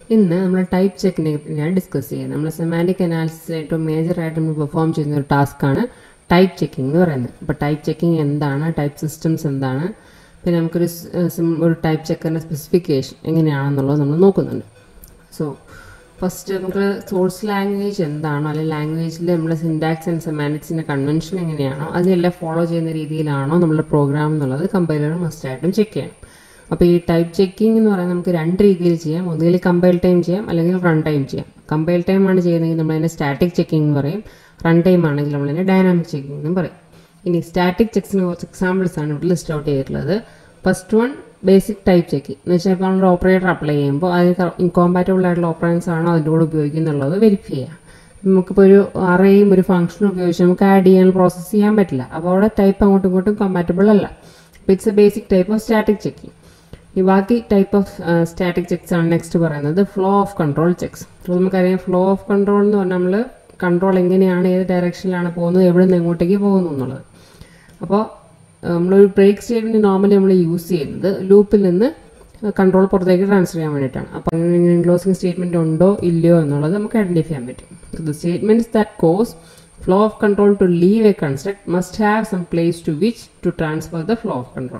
ഇന്ന് നമ്മൾ ടൈപ്പ് ചെക്കിനെ പറ്റിയാണ് ഡിസ്കസ് ചെയ്യുന്നത് നമ്മൾ സെമാൻറ്റിക് അനാലിസിസ് ഏറ്റവും മേജറായിട്ട് നമ്മൾ പെർഫോം ചെയ്യുന്ന ഒരു ടാസ്ക്കാണ് ടൈപ്പ് ചെക്കിംഗ് എന്ന് പറയുന്നത് അപ്പോൾ ടൈപ്പ് ചെക്കിംഗ് എന്താണ് ടൈപ്പ് സിസ്റ്റംസ് എന്താണ് പിന്നെ നമുക്കൊരു സ്- sim- ഒരു ടൈപ്പ് ചെക്കറിൻ്റെ സ്പെസിഫിക്കേഷൻ എങ്ങനെയാണെന്നുള്ളത് നമ്മൾ നോക്കുന്നുണ്ട് സോ ഫസ്റ്റ് നമുക്ക് സോഴ്സ് ലാംഗ്വേജ് എന്താണോ അല്ലെങ്കിൽ ലാംഗ്വേജിൽ നമ്മുടെ സിൻടാക്സ് ആൻഡ് സെമാനിക്സിൻ്റെ കൺവെൻഷൻ എങ്ങനെയാണോ അതെല്ലാം ഫോളോ ചെയ്യുന്ന രീതിയിലാണോ നമ്മുടെ പ്രോഗ്രാം എന്നുള്ളത് കമ്പൈലർ മസ്റ്റായിട്ടും ചെക്ക് ചെയ്യണം അപ്പോൾ ഈ ടൈപ്പ് ചെക്കിംഗ് എന്ന് പറയുന്നത് നമുക്ക് രണ്ട് രീതിയിൽ ചെയ്യാം ഒന്നുകിൽ കമ്പൈൽ ടൈം ചെയ്യാം അല്ലെങ്കിൽ റൺ ടൈം ചെയ്യാം കമ്പൈൽ ടൈം ആണ് ചെയ്യുന്നതെങ്കിൽ നമ്മൾ അതിനെ സ്റ്റാറ്റിക് ചെക്കിംഗ് എന്ന് പറയും റൺ ടൈം ആണെങ്കിൽ നമ്മൾ അതിനെ ഡൈനാമിക് ചെക്കിംഗ് എന്നും പറയും ഇനി സ്റ്റാറ്റിക് ചെക്സിന് കുറച്ച് എക്സാമ്പിൾസ് ആണ് ഇവിടെ ലിസ്റ്റ് ഔട്ട് ചെയ്തിട്ടുള്ളത് first one basic type checking എന്ന് വെച്ചാൽ ഇപ്പോൾ നമ്മൾ ഓപ്പറേറ്റർ അപ്ലൈ ചെയ്യുമ്പോൾ അതിന് ഇൻകോമ്പാറ്റബിൾ ആയിട്ടുള്ള ഓപ്പറൻസ് ആണോ അതിൻ്റെ കൂടെ ഉപയോഗിക്കുന്നുള്ളത് വെരിഫൈ ചെയ്യാം നമുക്കിപ്പോൾ ഒരു അറേയും ഒരു ഫംഗ്ഷനും ഉപയോഗിച്ച് നമുക്ക് ആഡ് ചെയ്യാൻ പ്രോസസ്സ് ചെയ്യാൻ പറ്റില്ല അപ്പോൾ അവിടെ ടൈപ്പ് അങ്ങോട്ടും ഇങ്ങോട്ടും കമ്പാറ്റബിൾ അല്ല അപ്പോൾ it's a basic type of static checking ഈ ബാക്കി ടൈപ്പ് ഓഫ് സ്റ്റാറ്റിക് ചെക്സ് ആണ് നെക്സ്റ്റ് പറയുന്നത് ഫ്ലോ ഓഫ് കൺട്രോൾ ചെക്സ് അപ്പോൾ നമുക്കറിയാം ഫ്ലോ ഓഫ് കൺട്രോൾ എന്ന് പറഞ്ഞാൽ നമ്മൾ കൺട്രോൾ എങ്ങനെയാണ് ഏത് ഡയറക്ഷനിലാണ് പോകുന്നത് എവിടെ നിന്ന് എങ്ങോട്ടേക്ക് പോകുന്നു എന്നുള്ളത് അപ്പോൾ നമ്മളൊരു ബ്രേക്ക് സ്റ്റേറ്റ്മെൻറ്റ് നോർമലി നമ്മൾ യൂസ് ചെയ്യുന്നത് ലൂപ്പിൽ നിന്ന് കൺട്രോൾ പുറത്തേക്ക് ട്രാൻസ്ഫർ ചെയ്യാൻ വേണ്ടിയിട്ടാണ് അപ്പോൾ അങ്ങനെ ക്ലോസിംഗ് സ്റ്റേറ്റ്മെൻറ്റ് ഉണ്ടോ ഇല്ലയോ എന്നുള്ളത് നമുക്ക് ഐഡൻറ്റിഫൈ ചെയ്യാൻ പറ്റും the statements that cause flow of control to leave a construct must have some place to which to transfer the flow of control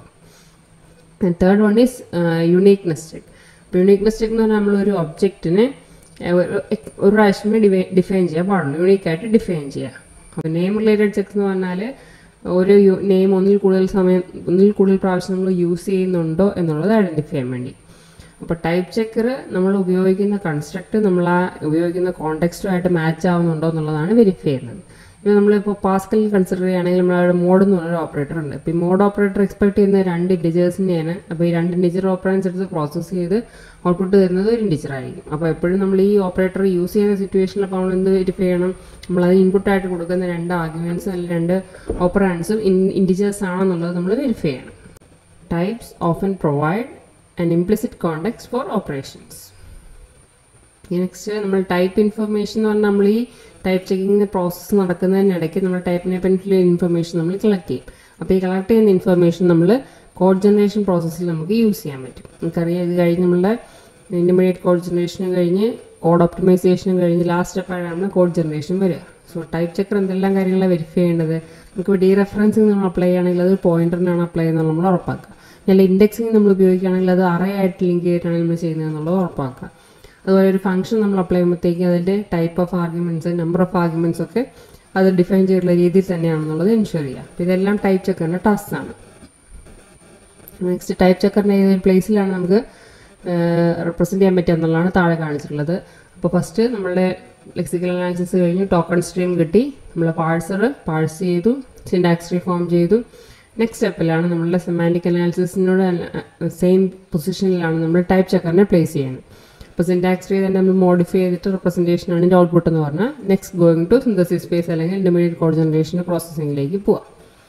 and third one is uniqueness check അപ്പോൾ uniqueness check എന്ന് പറഞ്ഞാൽ നമ്മളൊരു ഒബ്ജക്റ്റിനെ ഒരു പ്രാവശ്യമേ ഡിവൈ define ചെയ്യാൻ പാടുള്ളൂ യുണീക്കായിട്ട് define ചെയ്യുക അപ്പോൾ നെയിം റിലേറ്റഡ് ചെക്സ് എന്ന് പറഞ്ഞാൽ ഒരു നെയിം ഒന്നിൽ കൂടുതൽ സമയം ഒന്നിൽ കൂടുതൽ പ്രാവശ്യം നമ്മൾ യൂസ് ചെയ്യുന്നുണ്ടോ എന്നുള്ളത് ഐഡൻറ്റിഫൈ ചെയ്യാൻ വേണ്ടി അപ്പോൾ ടൈപ്പ് ചെക്കർ നമ്മൾ ഉപയോഗിക്കുന്ന കൺസ്ട്രക്റ്റ് നമ്മൾ ആ ഉപയോഗിക്കുന്ന കോണ്ടെക്സ്റ്റുമായിട്ട് മാച്ച് ആവുന്നുണ്ടോ എന്നുള്ളതാണ് വെരിഫൈ ചെയ്യുന്നത് ഇപ്പോൾ നമ്മളിപ്പോൾ പാസ്കൽ കൺസിഡർ ചെയ്യുകയാണെങ്കിൽ നമ്മളവിടെ മോഡ് എന്ന് പറഞ്ഞൊരു ഓപ്പറേറ്റർ ഉണ്ട് ഇപ്പോൾ ഈ മോഡ് ഓപ്പറേറ്റർ എക്സ്പെക്ട് ചെയ്യുന്ന രണ്ട് ഇൻഡിജേഴ്സിനെയാണ് അപ്പോൾ ഈ രണ്ട് ഇൻഡിജർ ഓപ്പറൻസ് എടുത്ത് പ്രോസസ്സ് ചെയ്ത് ഔട്ട്പുട്ട് തരുന്നത് ഒരു ഇൻഡിജർ ആയിരിക്കും അപ്പോൾ എപ്പോഴും നമ്മൾ ഈ ഓപ്പറേറ്റർ യൂസ് ചെയ്യുന്ന സിറ്റുവേഷനിൽ അപ്പോൾ നമ്മൾ എന്ത് വെരിഫൈ ചെയ്യണം നമ്മളത് ഇൻപുട്ടായിട്ട് കൊടുക്കുന്ന രണ്ട് ആർഗ്യുമെൻറ്റ്സും അല്ലെങ്കിൽ രണ്ട് ഓപ്പറാൻസും ഇൻ ഇൻഡിജേഴ്സ് ആണെന്നുള്ളത് നമ്മൾ വെരിഫൈ ചെയ്യണം types often provide an implicit context for operations next നമ്മൾ ടൈപ്പ് ഇൻഫർമേഷൻ എന്ന് പറഞ്ഞാൽ നമ്മൾ ഈ ടൈപ്പ് ചെക്കിങ്ങിൻ്റെ പ്രോസസ്സ് നടക്കുന്നതിനിടയ്ക്ക് നമ്മൾ ടൈപ്പിനെ പറ്റിയുള്ള ഇൻഫർമേഷൻ നമ്മൾ കളക്ട് ചെയ്യും അപ്പോൾ ഈ കളക്ട് ചെയ്യുന്ന ഇൻഫർമേഷൻ നമ്മൾ കോഡ് ജനറേഷൻ പ്രോസസ്സിൽ നമുക്ക് യൂസ് ചെയ്യാൻ പറ്റും നമുക്കറിയാം ഇത് കഴിഞ്ഞ് നമ്മളുടെ ഇൻ്റർമീഡിയറ്റ് കോഡ് ജനറേഷനും കഴിഞ്ഞ് കോഡ് ഒപ്റ്റിമൈസേഷനും കഴിഞ്ഞ് ലാസ്റ്റ് സ്റ്റെപ്പാണ് കോഡ് ജനറേഷൻ വരിക സോ ടൈപ്പ് ചെക്കർ എന്തെല്ലാം കാര്യങ്ങളാണ് വെരിഫൈ ചെയ്യേണ്ടത് നമുക്കിപ്പോൾ ഡി റെഫറൻസിങ് നമ്മൾ അപ്ലൈ ചെയ്യുകയാണെങ്കിൽ അത് പോയിന്ററിനാണ് അപ്ലൈ ചെയ്യുന്നത് നമ്മൾ ഉറപ്പാക്കുക അല്ലെങ്കിൽ ഇൻഡെക്സിങ് നമ്മൾ ഉപയോഗിക്കുകയാണെങ്കിൽ അത് അറേ ആയിട്ട് ലിങ്ക് ചെയ്തിട്ടാണ് നമ്മൾ ചെയ്യുന്നത് എന്നുള്ളത് ഉറപ്പാക്കുക അതുപോലെ ഒരു ഫംഗ്ഷൻ നമ്മൾ അപ്ലൈ ചെയ്യുമ്പോഴത്തേക്ക് അതിൻ്റെ type of arguments number of arguments ഒക്കെ അത് ഡിഫൈൻ ചെയ്തിട്ടുള്ള രീതിയിൽ തന്നെയാണെന്നുള്ളത് എൻഷുർ ചെയ്യുക അപ്പോൾ ഇതെല്ലാം ടൈപ്പ് ചെക്കറിൻ്റെ ടാസ്ക് ആണ് നെക്സ്റ്റ് ടൈപ്പ് ചെക്കറിൻ്റെ ഏത് പ്ലേസിലാണ് നമുക്ക് റെപ്രസെൻറ്റ് ചെയ്യാൻ പറ്റുക എന്നുള്ളതാണ് താഴെ കാണിച്ചിട്ടുള്ളത് അപ്പോൾ ഫസ്റ്റ് നമ്മളുടെ ലെക്സിക്കൽ അനാലിസിസ് കഴിഞ്ഞ് ടോക്കൺ സ്ട്രീം കിട്ടി നമ്മൾ പാഴ്സർ പാഴ്സ് ചെയ്തു സിൻഡാക്സ് ട്രീ ഫോം ചെയ്തു നെക്സ്റ്റ് സ്റ്റെപ്പിലാണ് നമ്മളുടെ സെമാൻറ്റിക് അനാലിസിസിനോട് സെയിം പൊസിഷനിലാണ് നമ്മൾ ടൈപ്പ് ചെക്കറിനെ പ്ലേസ് ചെയ്യുന്നത് അപ്പോൾ സിൻടാക്സ് ട്രീ തന്നെ നമ്മൾ മോഡിഫൈ ചെയ്തിട്ട് representation ആണ് ഇതിൻ്റെ ഔട്ട്പുട്ട് എന്ന് പറഞ്ഞാൽ next going to synthesis space അല്ലെങ്കിൽ ഇൻ്റർമീഡിയറ്റ് കോഡ് ജനറേഷൻ പ്രോസസ്സിങ്ങിലേക്ക് പോവാം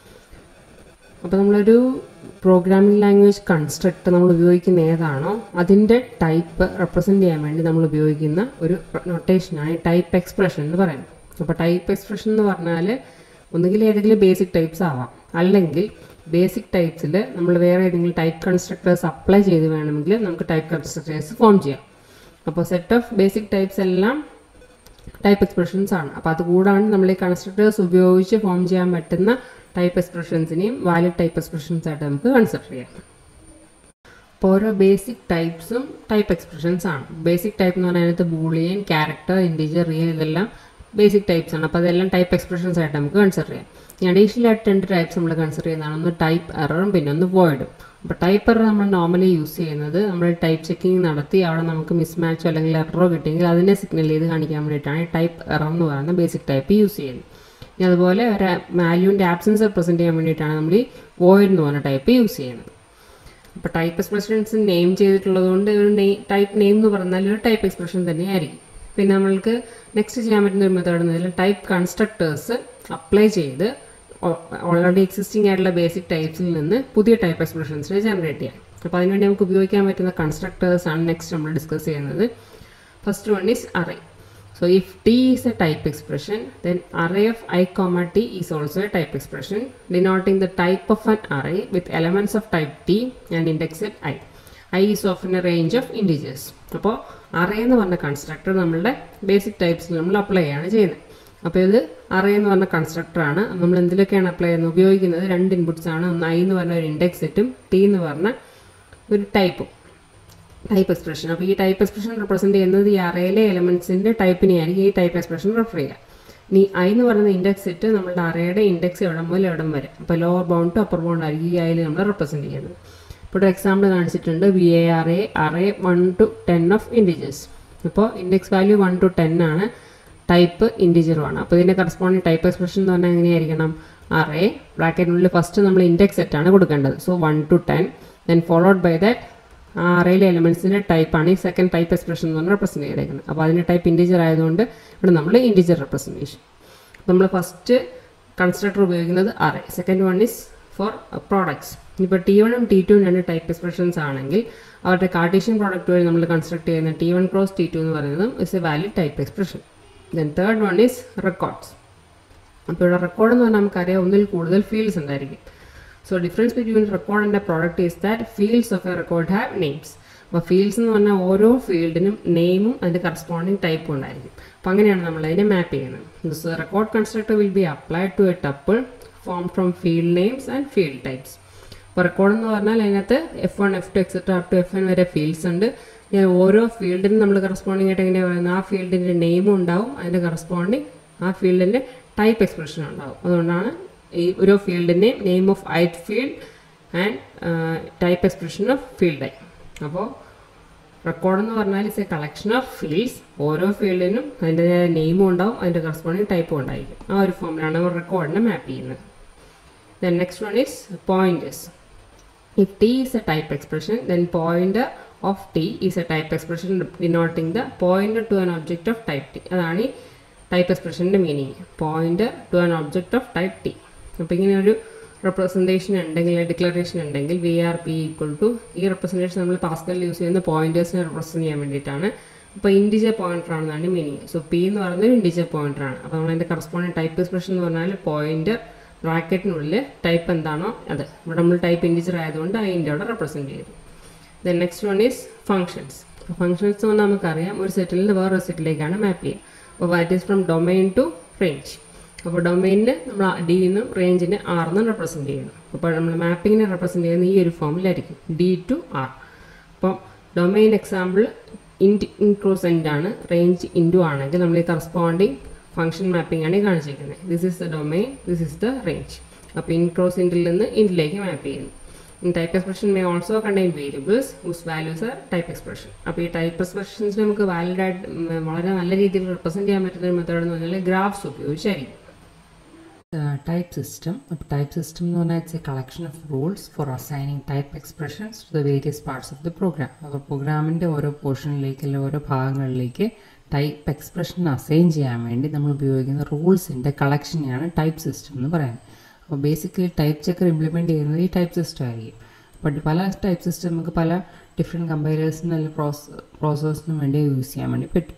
അപ്പോൾ നമ്മളൊരു പ്രോഗ്രാമിംഗ് ലാംഗ്വേജ് കൺസ്ട്രക്ട് നമ്മൾ ഉപയോഗിക്കുന്ന ഏതാണോ അതിൻ്റെ ടൈപ്പ് റെപ്രസെൻറ്റ് ചെയ്യാൻ വേണ്ടി നമ്മൾ ഉപയോഗിക്കുന്ന ഒരു നൊട്ടേഷനാണ് ടൈപ്പ് എക്സ്പ്രഷൻ എന്ന് പറയുന്നത് അപ്പോൾ ടൈപ്പ് എക്സ്പ്രഷൻ എന്ന് പറഞ്ഞാൽ ഒന്നുകിൽ ഏതെങ്കിലും ബേസിക് ടൈപ്സ് ആവാം അല്ലെങ്കിൽ ബേസിക് ടൈപ്സിൽ നമ്മൾ വേറെ ഏതെങ്കിലും ടൈപ്പ് കൺസ്ട്രക്ടേഴ്സ് അപ്ലൈ ചെയ്ത് വേണമെങ്കിൽ നമുക്ക് ടൈപ്പ് കൺസ്ട്രക്ടേഴ്സ് ഫോം ചെയ്യാം അപ്പോൾ സെറ്റ് ഓഫ് ബേസിക് ടൈപ്സ് എല്ലാം ടൈപ്പ് എക്സ്പ്രഷൻസ് ആണ് അപ്പോൾ അതുകൂടാണ് നമ്മൾ ഈ കൺസ്ട്രക്ടേഴ്സ് ഉപയോഗിച്ച് ഫോം ചെയ്യാൻ പറ്റുന്ന ടൈപ്പ് എക്സ്പ്രഷൻസിനെയും വാലിഡ് ടൈപ്പ് എക്സ്പ്രഷൻസ് ആയിട്ട് നമുക്ക് കൺസിഡർ ചെയ്യാം അപ്പോൾ ഓരോ ബേസിക് ടൈപ്സും ടൈപ്പ് എക്സ്പ്രഷൻസ് ആണ് ബേസിക് ടൈപ്പ് എന്ന് പറഞ്ഞാൽ അതിനകത്ത് ബൂളിയൻ ക്യാരക്ടർ ഇൻറ്റീജർ റിയൽ ഇതെല്ലാം ബേസിക് ടൈപ്സ് ആണ് അപ്പോൾ അതെല്ലാം ടൈപ്പ് എക്സ്പ്രഷൻസ് ആയിട്ട് നമുക്ക് കൺസിഡർ ചെയ്യാം ഇനി അഡീഷണൽ ആയിട്ട് രണ്ട് ടൈപ്സ് നമ്മൾ കൺസിഡർ ചെയ്യുന്നതാണ് ഒന്ന് ടൈപ്പ് എററും പിന്നെ ഒന്ന് വോയിഡും അപ്പോൾ ടൈപ്പ് എറർ നമ്മൾ നോർമലി യൂസ് ചെയ്യുന്നത് നമ്മൾ ടൈപ്പ് ചെക്കിംഗ് നടത്തി അവിടെ നമുക്ക് മിസ്മാച്ചോ അല്ലെങ്കിൽ എററോ കിട്ടിയെങ്കിൽ അതിനെ സിഗ്നൽ ചെയ്ത് കാണിക്കാൻ വേണ്ടിയിട്ടാണ് ഈ ടൈപ്പ് എറർ എന്ന് പറയുന്ന ബേസിക് ടൈപ്പ് യൂസ് ചെയ്യുന്നത് ഇനി അതുപോലെ ഒരു വാല്യൂവിൻ്റെ ആബ്സൻസ് റെപ്രസെൻറ്റ് ചെയ്യാൻ വേണ്ടിയിട്ടാണ് നമ്മൾ ഈ വോയിഡ് എന്ന് പറഞ്ഞ ടൈപ്പ് യൂസ് ചെയ്യുന്നത് അപ്പോൾ ടൈപ്പ് എക്സ്പ്രഷൻസ് നെയിം ചെയ്തിട്ടുള്ളത് കൊണ്ട് ഒരു ടൈപ്പ് നെയിം എന്ന് പറഞ്ഞാൽ ഒരു ടൈപ്പ് എക്സ്പ്രഷൻ തന്നെയായിരിക്കും പിന്നെ നമ്മൾക്ക് നെക്സ്റ്റ് ചെയ്യാൻ പറ്റുന്ന ഒരു മെത്തേഡ് എന്നതിൽ ടൈപ്പ് കൺസ്ട്രക്ടേഴ്സ് അപ്ലൈ ചെയ്ത് ഓൾറെഡി എക്സിസ്റ്റിംഗ് ആയിട്ടുള്ള ബേസിക് ടൈപ്സിൽ നിന്ന് പുതിയ ടൈപ്പ് എക്സ്പ്രഷൻസിനെ ജനറേറ്റ് ചെയ്യാം അപ്പോൾ അതിനുവേണ്ടി നമുക്ക് ഉപയോഗിക്കാൻ പറ്റുന്ന കൺസ്ട്രക്ടേഴ്സ് ആണ് നെക്സ്റ്റ് നമ്മൾ ഡിസ്കസ് ചെയ്യുന്നത് first one is array So if t is a type expression, then array of i comma t is also a type expression denoting the type of an array with elements of type t and index at i. I is of in a range of integers അപ്പോൾ array എന്ന് പറഞ്ഞ constructor നമ്മളുടെ basic ടൈപ്സിൽ നമ്മൾ apply ചെയ്യാണ് ചെയ്യുന്നത് അപ്പോൾ ഇത് array എന്ന് പറഞ്ഞ കൺസ്ട്രക്ടറാണ് നമ്മൾ എന്തിലൊക്കെയാണ് അപ്ലൈ ചെയ്യുന്നത് ഉപയോഗിക്കുന്നത് രണ്ട് ഇൻപുട്സ് ആണ് ഒന്ന് ഐ എന്ന് പറഞ്ഞ ഒരു ഇൻഡെക്സ് സെറ്റും ടി എന്ന് പറഞ്ഞ ഒരു ടൈപ്പും ടൈപ്പ് എക്സ്പ്രഷൻ അപ്പോൾ ഈ ടൈപ്പ് എക്സ്പ്രഷൻ റെപ്രസെൻറ്റ് ചെയ്യുന്നത് ഈ അറയിലെ എലമെൻസിൻ്റെ ടൈപ്പിനെയായിരിക്കും ഈ ടൈപ്പ് എക്സ്പ്രഷൻ റെഫർ ചെയ്യുക ഇനി ഐ എന്ന് പറയുന്ന ഇൻഡെക്സ് സെറ്റ് നമ്മുടെ അറയുടെ ഇൻഡെക്സ് എവിടം മുതൽ എവിടം വരെ അപ്പോൾ lower bound to upper bound ആയിരിക്കും ഈ ഐയിൽ നമ്മൾ റെപ്രസെൻറ്റ് ചെയ്യുന്നത് ഇപ്പോൾ ഒരു എക്സാമ്പിൾ കാണിച്ചിട്ടുണ്ട് V A R A array one two ten of integers ഇപ്പോൾ index value one two ten ആണ് ടൈപ്പ് ഇൻഡിജറുമാണ് അപ്പോൾ ഇതിൻ്റെ കറസ്പോണ്ടിങ് ടൈപ്പ് എക്സ്പ്രഷൻ എന്ന് പറഞ്ഞാൽ എങ്ങനെയായിരിക്കണം അറേ ബ്രാക്കറ്റിനുള്ളിൽ ഫസ്റ്റ് നമ്മൾ ഇൻഡെക്സ് സെറ്റാണ് കൊടുക്കേണ്ടത് so one two ten then followed by that ആ അറയിലെ എലമെൻസിൻ്റെ ടൈപ്പാണ് ഈ സെക്കൻഡ് ടൈപ്പ് എക്സ്പ്രഷൻ എന്ന് പറഞ്ഞാൽ റെപ്രസെൻറ്റ് ചെയ്തേക്കുന്നത് അപ്പോൾ അതിൻ്റെ ടൈപ്പ് ഇൻഡിജർ ആയതുകൊണ്ട് ഇവിടെ നമ്മൾ ഇൻഡിജർ റെപ്രസെൻറ്റേഷൻ നമ്മൾ ഫസ്റ്റ് കൺസ്ട്രക്ടർ ഉപയോഗിക്കുന്നത് array second one is for products ഇപ്പോൾ ടി വണ്ണും ടി ടുവും രണ്ട് ടൈപ്പ് എക്സ്പ്രഷൻസ് ആണെങ്കിൽ അവരുടെ കാർട്ടീഷ്യൻ പ്രോഡക്റ്റ് വഴി നമ്മൾ കൺസ്ട്രക്ട് ചെയ്യുന്ന T one cross T two എന്ന് പറയുന്നതും is a valid type expression then third one is records അപ്പോൾ ഇവിടെ റെക്കോർഡ് എന്ന് പറഞ്ഞാൽ നമുക്കറിയാം ഒന്നിൽ കൂടുതൽ ഫീൽഡ്സ് ഉണ്ടായിരിക്കും so difference between record and a product is that fields of a record have names അപ്പോൾ ഫീൽഡ്സ് എന്ന് പറഞ്ഞാൽ ഓരോ ഫീൽഡിനും നെയിമും അതിൻ്റെ കറസ്പോണ്ടിങ് ടൈപ്പും ഉണ്ടായിരിക്കും അപ്പോൾ അങ്ങനെയാണ് നമ്മൾ അതിനെ മാപ്പ് ചെയ്യുന്നത് so record constructor will be applied to a tuple form from field names and field types ഇപ്പോൾ റെക്കോർഡ് എന്ന് പറഞ്ഞാൽ അതിനകത്ത് F one F two etcetera up to F N വരെ ഫീൽഡ്സ് ഉണ്ട് ഞാൻ ഓരോ ഫീൽഡിനും നമ്മൾ കറസ്പോണ്ടിങ് ആയിട്ട് എങ്ങനെയാണ് പറയുന്നത് ആ ഫീൽഡിൻ്റെ നെയിമും ഉണ്ടാവും അതിൻ്റെ കറസ്പോണ്ടിങ് ആ ഫീൽഡിൻ്റെ ടൈപ്പ് എക്സ്പ്രഷനും ഉണ്ടാവും അതുകൊണ്ടാണ് ഈ ഓരോ ഫീൽഡിൻ്റെയും name of ith field and type expression of field I അപ്പോൾ റെക്കോർഡ് എന്ന് പറഞ്ഞാൽ it's a collection of fields ഓരോ ഫീൽഡിനും അതിൻ്റെ നെയിമും ഉണ്ടാവും അതിൻ്റെ കറസ്പോണ്ടിങ് ടൈപ്പും ഉണ്ടായിരിക്കും ആ ഒരു ഫോമിലാണ് നമ്മൾ റെക്കോർഡിനെ മാപ്പ് ചെയ്യുന്നത് then next one is pointers If t is a type expression, then pointer of t is a type expression denoting the pointer to an object of type t. അതാണ് ഈ ടൈപ്പ് എക്സ്പ്രഷൻ്റെ meaning pointer to an object of type T അപ്പോൾ ഇങ്ങനെ ഒരു representation ഉണ്ടെങ്കിൽ declaration ഉണ്ടെങ്കിൽ V R P equal to ഈ representation നമ്മൾ പാസ്കലിൽ യൂസ് ചെയ്യുന്ന പോയിന്റേഴ്സിനെ റെപ്രസെൻറ്റ് ചെയ്യാൻ വേണ്ടിയിട്ടാണ് അപ്പോൾ ഇൻഡിജർ പോയിന്റർ ആണെന്നാണ് മീനിങ് സോ പി എന്ന് പറയുന്നത് ഇൻഡിജർ പോയിന്റർ ആണ് അപ്പോൾ നമ്മളതിൻ്റെ കറസ്പോണ്ടിങ് ടൈപ്പ് എക്സ്പ്രഷൻ എന്ന് പറഞ്ഞാൽ പോയിന്റർ ബ്രാക്കറ്റിനുള്ളിൽ ടൈപ്പ് എന്താണോ അത് ഇവിടെ നമ്മൾ ടൈപ്പ് ഇൻഡിജർ ആയതുകൊണ്ട് അതിൻ്റെ അവിടെ റെപ്രസെൻറ്റ് ചെയ്തു then next one is functions functions എന്ന് നമുക്കറിയാം ഒരു സെറ്റിൽ നിന്ന് വേറൊരു സെറ്റിലേക്കാണ് മാപ്പ് ചെയ്യുക അപ്പോൾ what is from domain to range അപ്പോൾ ഡൊമൈനിന് നമ്മൾ ഡി നിന്നും റേഞ്ചിന് ആർ എന്നും റെപ്രസെൻറ്റ് ചെയ്യുന്നു അപ്പോൾ നമ്മൾ മാപ്പിങ്ങിനെ റെപ്രസെൻറ്റ് ചെയ്യുന്ന ഈ ഒരു ഫോമിലായിരിക്കും ഡി ടു ആർ അപ്പം domain example int in cross int ആണ് റേഞ്ച് ഇൻറ്റു ആണെങ്കിൽ നമ്മൾ ഈ കറസ്പോണ്ടിങ് ഫംഗ്ഷൻ മാപ്പിംഗ് ആണ് ഈ കാണിച്ചിരിക്കുന്നത് this is the domain this is the range അപ്പോൾ ഇൻ ക്രോസ് ഇൻറ്റിൽ നിന്ന് ഇൻറ്റിലേക്ക് മാപ്പ് ചെയ്യുന്നു in type expression may also contain variables whose values are type expression അപ്പോൾ ഈ ടൈപ്പ് എക്സ്പ്രഷൻസ് നമുക്ക് വാലിഡ് ആയിട്ട് ഉം, വളരെ നല്ല രീതിയിൽ റെപ്രസെൻറ്റ് ചെയ്യാൻ പറ്റുന്ന ഒരു മെത്തേഡ് എന്ന് പറഞ്ഞാൽ ഗ്രാഫ്സ് ഉപയോഗിച്ചായിരിക്കും ടൈപ്പ് സിസ്റ്റം അപ്പോൾ ടൈപ്പ് സിസ്റ്റം എന്ന് പറഞ്ഞാൽ it's a collection of rules for assigning type expressions to the various parts of the program അപ്പോൾ പ്രോഗ്രാമിൻ്റെ ഓരോ പോർഷനിലേക്ക് അല്ലെങ്കിൽ ഓരോ ഭാഗങ്ങളിലേക്ക് ടൈപ്പ് എക്സ്പ്രഷൻ അസൈൻ ചെയ്യാൻ വേണ്ടി നമ്മൾ ഉപയോഗിക്കുന്ന റൂൾസിൻ്റെ കളക്ഷനെയാണ് ടൈപ്പ് സിസ്റ്റം എന്ന് പറയുന്നത് അപ്പോൾ ബേസിക്കലി ടൈപ്പ് ചെക്കർ ഇംപ്ലിമെൻറ്റ് ചെയ്യുന്നത് ഈ ടൈപ്പ് സിസ്റ്റം ആയിരിക്കും ബട്ട് പല ടൈപ്പ് സിസ്റ്റം നമുക്ക് പല ഡിഫറെൻറ്റ് കമ്പൈലേഴ്സിനും അല്ലെങ്കിൽ പ്രോസ പ്രോസസ്സിനും വേണ്ടി യൂസ് ചെയ്യാൻ വേണ്ടി പറ്റും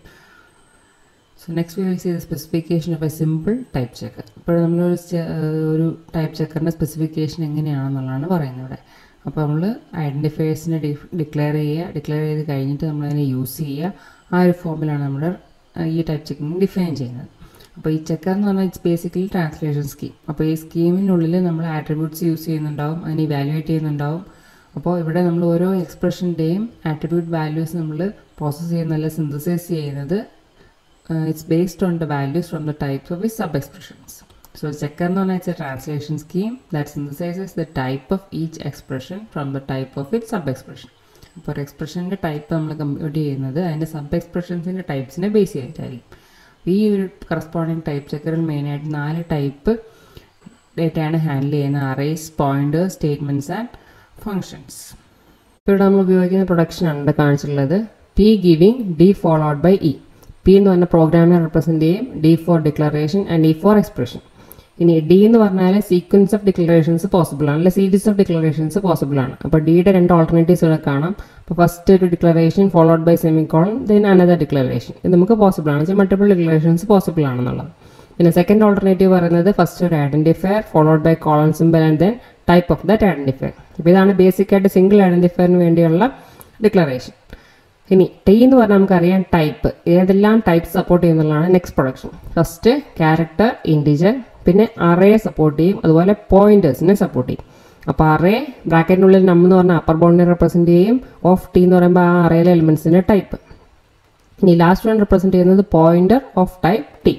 so next we will see the specification of a simple type checker ഇപ്പോൾ നമ്മളൊരു ചെ- ഒരു ടൈപ്പ് ചെക്കറിൻ്റെ സ്പെസിഫിക്കേഷൻ എങ്ങനെയാണെന്നുള്ളതാണ് പറയുന്നത് ഇവിടെ അപ്പോൾ നമ്മൾ ഐഡൻറ്റിഫയേഴ്സിനെ ഡിക്ലെയർ ചെയ്യുക ഡിക്ലെയർ ചെയ്ത് കഴിഞ്ഞിട്ട് നമ്മളതിനെ യൂസ് ചെയ്യുക ആ ഒരു ഫോമിലാണ് നമ്മൾ ഈ ടൈപ്പ് ചെക്കിങ് ഡിഫൈൻ ചെയ്യുന്നത് അപ്പോൾ ഈ ചെക്കർ എന്ന് പറഞ്ഞാൽ ഇറ്റ്സ് ബേസിക്കലി ട്രാൻസ്ലേഷൻ സ്കീം അപ്പോൾ ഈ സ്കീമിനുള്ളിൽ നമ്മൾ ആട്രിബ്യൂട്ട്സ് യൂസ് ചെയ്യുന്നുണ്ടാവും അതിനെ ഇവാലുവേറ്റ് ചെയ്യുന്നുണ്ടാവും അപ്പോൾ ഇവിടെ നമ്മൾ ഓരോ എക്സ്പ്രഷൻ്റെയും ആട്രിബ്യൂട്ട് വാല്യൂസ് നമ്മൾ പ്രോസസ്സ് ചെയ്യുന്ന അല്ലെങ്കിൽ സിന്തസൈസ് ചെയ്യുന്നത് uh, it's based on the values from the types of its sub-expressions. So checker എന്ന് പറഞ്ഞാൽ it's a translation scheme that synthesizes the type of each expression from the type of its sub-expression. അപ്പോൾ ഒരു എക്സ്പ്രഷൻ്റെ type നമ്മൾ compute ചെയ്യുന്നത് അതിൻ്റെ sub എക്സ്പ്രഷൻസിൻ്റെ ടൈപ്സിനെ base ചെയ്തിട്ടായിരിക്കും ഈ ഒരു corresponding type ചെക്കറിൽ മെയിനായിട്ട് നാല് ടൈപ്പ് ഡേറ്റയാണ് ഹാൻഡിൽ ചെയ്യുന്നത് arrays pointers statements and functions ഇപ്പോൾ ഇവിടെ നമ്മൾ ഉപയോഗിക്കുന്ന പ്രൊഡക്ഷൻ ആണ് ഇവിടെ കാണിച്ചിട്ടുള്ളത് P giving D followed by E P എന്ന് പറഞ്ഞ പ്രോഗ്രാമിനെ റെപ്രസെൻറ്റ് ചെയ്യും D for declaration and E for expression ഇനി ഡി എന്ന് പറഞ്ഞാൽ സീക്വൻസ് ഓഫ് ഡിക്ലറേഷൻസ് പോസിബിൾ ആണ് അല്ലെങ്കിൽ സീരീസ് ഓഫ് ഡിക്ലറേഷൻസ് പോസിബിൾ ആണ് അപ്പോൾ ഡിയുടെ രണ്ട് ഓൾട്ടർനേറ്റീവ്സ് ഇവിടെ കാണാം അപ്പോൾ ഫസ്റ്റ് ഒരു declaration followed by semicolon then another declaration ഇത് നമുക്ക് പോസിബിൾ ആണ് വെച്ചാൽ മൾട്ടിപ്പിൾ ഡിക്ലറേഷൻസ് പോസിബിൾ ആണെന്നുള്ളത് പിന്നെ സെക്കൻഡ് ഓൾട്ടർനേറ്റീവ് പറയുന്നത് ഫസ്റ്റ് ഒരു identifier followed by colon simple and then type of that identifier അപ്പോൾ ഇതാണ് ബേസിക് ആയിട്ട് സിംഗിൾ ഐഡന്റിഫയറിന് വേണ്ടിയുള്ള ഡിക്ലറേഷൻ ഇനി ടി എന്ന് പറഞ്ഞാൽ നമുക്കറിയാം ടൈപ്പ് ഏതെല്ലാം ടൈപ്പ് സപ്പോർട്ട് ചെയ്യുന്നുള്ളതാണ് next production first character integer പിന്നെ അറയെ സപ്പോർട്ട് ചെയ്യും അതുപോലെ പോയിന്റേഴ്സിനെ സപ്പോർട്ട് ചെയ്യും അപ്പോൾ അറേ ബ്രാക്കറ്റിനുള്ളിൽ നം എന്ന് പറഞ്ഞാൽ അപ്പർ ബൗണ്ടിനെ റെപ്രസെൻറ്റ് ചെയ്യും ഓഫ് ടി എന്ന് പറയുമ്പോൾ ആ അറയിലെ എലിമെൻസിൻ്റെ ടൈപ്പ് ഇനി ലാസ്റ്റ് വൺ റെപ്രസെൻറ്റ് ചെയ്യുന്നത് പോയിന്റർ ഓഫ് ടൈപ്പ് ടി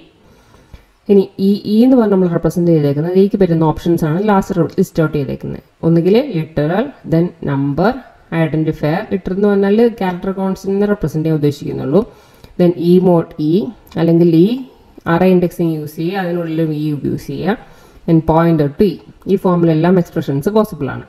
ഇനി ഈ ഇ എന്ന് പറഞ്ഞ് നമ്മൾ റെപ്രസെൻറ്റ് ചെയ്തേക്കുന്നത് ഈക്ക് പറ്റുന്ന ഓപ്ഷൻസ് ആണ് ലാസ്റ്റ് ലിസ്റ്റ് ഔട്ട് ചെയ്തേക്കുന്നത് ഒന്നുകിൽ literal then number identifier literal എന്ന് പറഞ്ഞാൽ ക്യാരക്ടർ കോൺസിനെ റെപ്രസെൻറ്റ് ചെയ്യാൻ ഉദ്ദേശിക്കുന്നുള്ളൂ ദെൻ ഇ മോട്ട് ഇ അല്ലെങ്കിൽ ഈ അറ ഇൻഡെക്സിങ് യൂസ് ചെയ്യുക അതിനുള്ളിലും ഇ യൂസ് ചെയ്യുക ദെൻ പോയിൻ്റർ ടു ഇ ഈ ഫോമിലെല്ലാം എക്സ്പ്രഷൻസ് പോസിബിൾ ആണ്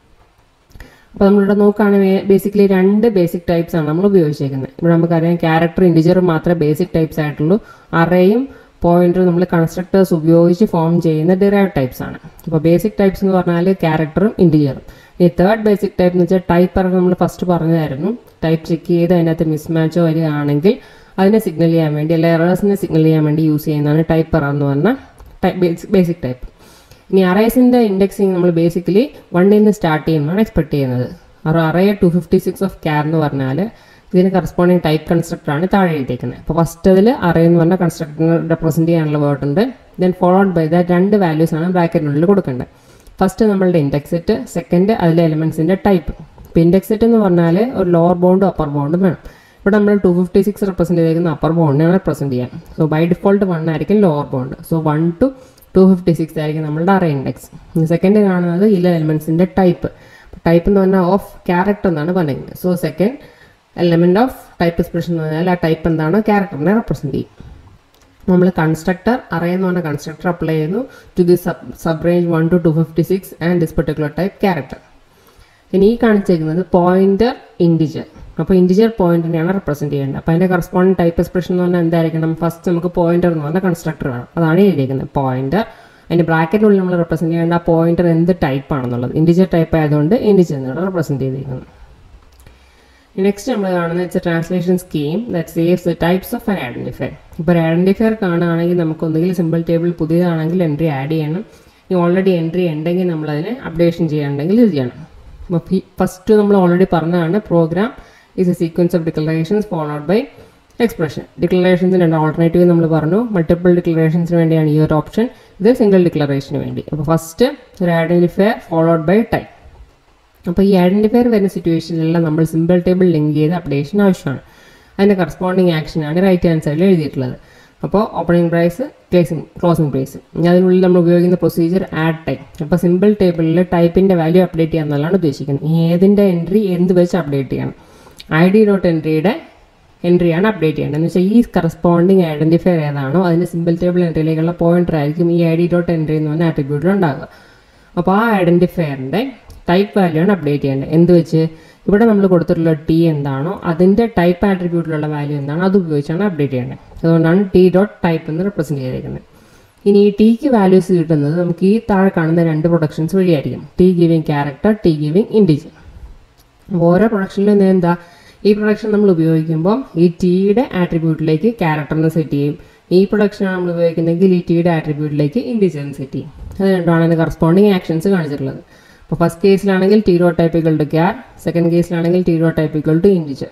അപ്പോൾ നമ്മളിവിടെ നോക്കുകയാണെങ്കിൽ ബേസിക്കലി രണ്ട് ബേസിക് ടൈപ്സ് ആണ് നമ്മൾ ഉപയോഗിച്ചേക്കുന്നത് ഇവിടെ നമുക്കറിയാം ക്യാരക്ടർ ഇൻഡിജർ മാത്രമേ ബേസിക് ടൈപ്സ് ആയിട്ടുള്ളൂ അറേയും പോയിന്ററും നമ്മൾ കൺസ്ട്രക്ടേഴ്സ് ഉപയോഗിച്ച് ഫോം ചെയ്യുന്ന ഡിറൈവ് ടൈപ്സ് ആണ് അപ്പോൾ ബേസിക് ടൈപ്സ് എന്ന് പറഞ്ഞാൽ ക്യാരക്ടറും ഇൻഡിജറും ഇനി തേർഡ് ബേസിക് ടൈപ്പ് എന്ന് വെച്ചാൽ ടൈപ്പ് പറഞ്ഞ് നമ്മൾ ഫസ്റ്റ് പറഞ്ഞതായിരുന്നു ടൈപ്പ് ചെക്ക് ചെയ്ത് അതിനകത്ത് മിസ്മാച്ചോ വരികയാണെങ്കിൽ അതിനെ സിഗ്നൽ ചെയ്യാൻ വേണ്ടി അല്ലെ എറേഴ്സിനെ സിഗ്നൽ ചെയ്യാൻ വേണ്ടി യൂസ് ചെയ്യുന്നതാണ് ടൈപ്പർ എന്ന് പറഞ്ഞ ബേസിക് ടൈപ്പ് ഇനി അറേസിൻ്റെ ഇൻഡെക്സിങ് നമ്മൾ ബേസിക്കലി വണ്ണിൽ നിന്ന് സ്റ്റാർട്ട് ചെയ്യുന്നതാണ് എക്സ്പെക്ട് ചെയ്യുന്നത് ഒരു array two fifty six of char എന്ന് പറഞ്ഞാൽ ഇതിന് കറസ്പോണ്ടിങ് ടൈപ്പ് കൺസ്ട്രക്ടറാണ് താഴെ എഴുതിയിരിക്കുന്നത് അപ്പോൾ ഫസ്റ്റ് അതിൽ അറേ എന്ന് പറഞ്ഞ കൺസ്ട്രക്ടറിനെ റെപ്രസെൻറ്റ് ചെയ്യാനുള്ള വേർഡ് ഉണ്ട് ദെൻ ഫോളോഡ് ബൈ ദാറ്റ് രണ്ട് വാല്യൂസ് ആണ് ബ്രാക്കറ്റിനുള്ളിൽ കൊടുക്കേണ്ടത് ഫസ്റ്റ് നമ്മളുടെ ഇൻഡെക്സ് സെറ്റ് സെക്കൻഡ് അതിലെ എലിമെൻസിൻ്റെ ടൈപ്പ് ഇപ്പോൾ ഇൻഡെക്സ് സെറ്റ് എന്ന് പറഞ്ഞാൽ ഒരു ലോവർ ബോണ്ടും അപ്പർ ബോണ്ടും വേണം ഇവിടെ നമ്മൾ ടു ഫിഫ്റ്റി സിക്സ് റെപ്രസെൻറ്റ് ചെയ്തിരിക്കുന്ന അപ്പർ ബോണ്ടിനാണ് റെപ്രസെൻറ്റ് ചെയ്യാൻ സോ ബൈ ഡിഫോൾട്ട് വൺ ആയിരിക്കും lower bound so one to two fifty six ആയിരിക്കും നമ്മളുടെ അറേ ഇൻഡെക്സ് സെക്കൻഡ് കാണുന്നത് ഇല എലിമെൻസിൻ്റെ ടൈപ്പ് ടൈപ്പ് എന്ന് പറഞ്ഞാൽ ഓഫ് ക്യാരക്ടർ എന്നാണ് പറയുന്നത് so second element of type expression എന്ന് പറഞ്ഞാൽ ആ ടൈപ്പ് എന്താണോ ക്യാരക്ടറിനെ റെപ്രസെൻറ്റ് ചെയ്യും നമ്മൾ കൺസ്ട്രക്ടർ അറേ എന്ന് പറഞ്ഞ കൺസ്ട്രക്ടർ അപ്ലൈ ചെയ്യുന്നു to the sub sub range one to two fifty six and this particular type character ഇനി ഈ കാണിച്ചേക്കുന്നത് പോയിന്റർ ഇൻഡിജർ അപ്പോൾ ഇൻഡിജർ പോയിന്റിനെയാണ് റെപ്രസെൻറ്റ് ചെയ്യേണ്ടത് അപ്പോൾ അതിൻ്റെ കറസ്പോണ്ടിങ് ടൈപ്പ് എക്സ്പ്രഷൻ എന്ന് പറഞ്ഞാൽ എന്തായിരിക്കണം ഫസ്റ്റ് നമുക്ക് പോയിന്റർ എന്ന് പറഞ്ഞ കൺസ്ട്രക്ടർ വേണം അതാണ് എഴുതിയിരിക്കുന്നത് പോയിന്റർ അതിൻ്റെ ബ്രാക്കറ്റിനുള്ളിൽ നമ്മൾ റെപ്രസെൻറ്റ് ചെയ്യേണ്ട ആ പോയിന്റർ എന്ത് ടൈപ്പ് ആണെന്നുള്ളത് ഇൻഡിജർ ടൈപ്പ് ആയതുകൊണ്ട് ഇൻഡിജർ എന്നാണ് റെപ്രസെൻറ്റ് ചെയ്തിരിക്കുന്നത് നെക്സ്റ്റ് നമ്മൾ കാണുന്നത് വെച്ചാൽ translation scheme that saves the types of an identifier ഇപ്പോൾ ഒരു ഐഡൻറ്റിഫയർ കാണുകയാണെങ്കിൽ നമുക്ക് ഒന്നുകിൽ സിമ്പിൾ ടേബിൾ പുതിയതാണെങ്കിൽ എൻട്രി ആഡ് ചെയ്യണം ഇനി ഓൾറെഡി എൻട്രി ഉണ്ടെങ്കിൽ നമ്മളതിനെ അപ്ഡേഷൻ ചെയ്യാനുണ്ടെങ്കിൽ ഇത് ചെയ്യണം അപ്പോൾ ഫസ്റ്റ് നമ്മൾ ഓൾറെഡി പറഞ്ഞതാണ് program is a sequence of declarations followed by expression ഡിക്ലറേഷൻസിന് രണ്ട് ഓൾട്ടർനേറ്റീവ് നമ്മൾ പറഞ്ഞു മൾട്ടിപ്പിൾ ഡിക്ലറേഷൻസിന് വേണ്ടിയാണ് ഈ ഒരു ഓപ്ഷൻ ഇത് സിംഗിൾ ഡിക്ലറേഷന് വേണ്ടി അപ്പോൾ ഫസ്റ്റ് ഒരു ഐഡൻറ്റിഫയർ ഫോളോഡ് ബൈ ടൈപ്പ് അപ്പോൾ ഈ ഐഡൻറ്റിഫയർ വരുന്ന സിറ്റുവേഷനിലെല്ലാം നമ്മൾ സിമ്പിൾ ടേബിൾ ലിങ്ക് ചെയ്ത് അപ്ഡേഷൻ ആവശ്യമാണ് അതിൻ്റെ കറസ്പോണ്ടിങ് ആക്ഷനാണ് റൈറ്റ് ഹാൻഡ് സൈഡിൽ എഴുതിയിട്ടുള്ളത് അപ്പോൾ opening brace closing closing brace അതിനുള്ളിൽ നമ്മൾ ഉപയോഗിക്കുന്ന പ്രൊസീജിയർ ആഡ് ടൈപ്പ് അപ്പോൾ സിമ്പിൾ ടേബിളിൽ ടൈപ്പിൻ്റെ വാല്യൂ അപ്ഡേറ്റ് ചെയ്യാമെന്നുള്ളതാണ് ഉദ്ദേശിക്കുന്നത് ഈ ഏതിൻ്റെ എൻട്രി എന്ത് വെച്ച് അപ്ഡേറ്റ് ചെയ്യണം ഐ ഡി ഡോട്ട് എൻട്രിയുടെ എൻട്രിയാണ് അപ്ഡേറ്റ് ചെയ്യേണ്ടത് എന്ന് വെച്ചാൽ ഈ കറസ്പോണ്ടിങ് ഐഡൻറ്റിഫയർ ഏതാണോ അതിന് സിമ്പിൾ ടേബിൾ എൻട്രിയിലേക്കുള്ള പോയിന്റർ ആയിരിക്കും ഈ ഐ ഡി ഡോട്ട് എൻട്രി എന്ന് പറഞ്ഞ ആട്രിബ്യൂട്ടിൽ ഉണ്ടാകുക അപ്പോൾ ആ ഐഡൻറ്റിഫയറിൻ്റെ ടൈപ്പ് വാല്യൂ ആണ് അപ്ഡേറ്റ് ചെയ്യേണ്ടത് എന്ത് വെച്ച് ഇവിടെ നമ്മൾ കൊടുത്തിട്ടുള്ള ടി എന്താണോ അതിൻ്റെ ടൈപ്പ് ആട്രിബ്യൂട്ടിലുള്ള വാല്യൂ എന്താണോ അത് ഉപയോഗിച്ചാണ് അപ്ഡേറ്റ് ചെയ്യേണ്ടത് അതുകൊണ്ടാണ് ടി ഡോട്ട് ടൈപ്പ് എന്ന് റെപ്രസെൻറ്റ് ചെയ്തിരിക്കുന്നത് ഇനി ഈ ടിക്ക് വാല്യൂസ് കിട്ടുന്നത് നമുക്ക് ഈ താഴെ കാണുന്ന രണ്ട് പ്രൊഡക്ഷൻസ് വഴിയായിരിക്കും T giving character T giving integer അപ്പോൾ ഓരോ പ്രൊഡക്ഷനിലും എന്താ ഈ പ്രൊഡക്ഷൻ നമ്മൾ ഉപയോഗിക്കുമ്പോൾ ഈ ടിയുടെ ആട്രിബ്യൂട്ടിലേക്ക് ക്യാരക്ടറിനെ സെറ്റ് ചെയ്യും ഈ പ്രൊഡക്ഷനാണ് നമ്മൾ ഉപയോഗിക്കുന്നതെങ്കിൽ ഈ ടിയുടെ ആട്രിബ്യൂട്ടിലേക്ക് ഇൻഡിജറിന് സെറ്റ് ചെയ്യും അത് രണ്ടാണ് അതിന് കറസ്പോണ്ടിങ് ആക്ഷൻസ് കാണിച്ചിട്ടുള്ളത് അപ്പോൾ ഫസ്റ്റ് കേസിലാണെങ്കിൽ T dot type equal to char second കേസിലാണെങ്കിൽ T dot type equal to integer